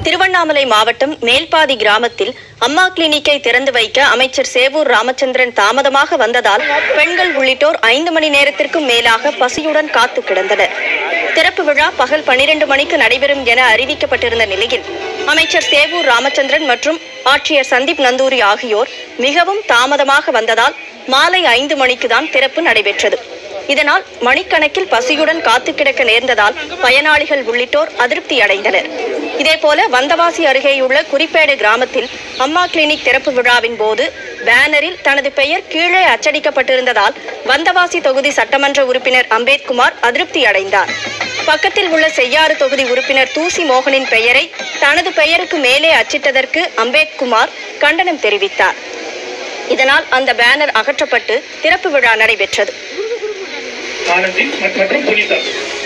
திருவண்ணாமலை மாவட்டம் மேல்பாதி கிராமத்தில் அம்மா கிளினிக்கை திறந்து வைக்க அமைச்சர் சேவூர் ராமச்சந்திரன் தாமதமாக வந்ததால் பெண்கள் உள்ளிட்டோர் ஐந்து மணி நேரத்திற்கும் மேலாக பசியுடன் காத்து கிடந்தனர் திறப்பு விழா பகல் பனிரெண்டு மணிக்கு நடைபெறும் என அறிவிக்கப்பட்டிருந்த நிலையில் அமைச்சர் சேவூர் ராமச்சந்திரன் மற்றும் ஆட்சியர் சந்தீப் நந்தூரி ஆகியோர் மிகவும் தாமதமாக வந்ததால் மாலை ஐந்து மணிக்கு தான் திறப்பு நடைபெற்றது இதனால் மணிக்கணக்கில் பசியுடன் காத்து கிடக்க நேர்ந்ததால் பயனாளிகள் உள்ளிட்டோர் அதிருப்தி அடைந்தனர் இதேபோல வந்தவாசி அருகேயுள்ள குறிப்பேடு கிராமத்தில் அம்மா கிளினிக் திறப்பு விழாவின் போது பேனரில் தனது பெயர் கீழே அச்சடிக்கப்பட்டிருந்ததால் வந்தவாசி தொகுதி சட்டமன்ற உறுப்பினர் அம்பேத்குமார் அதிருப்தி அடைந்தார் பக்கத்தில் உள்ள செய்யாறு தொகுதி உறுப்பினர் தூசி மோகனின் பெயரை தனது பெயருக்கு மேலே அச்சிட்டதற்கு அம்பேத்குமார் கண்டனம் தெரிவித்தார் இதனால் அந்த பேனர் அகற்றப்பட்டு திறப்பு விழா நடைபெற்றது ஆனந்தி மற்றும் புனிதா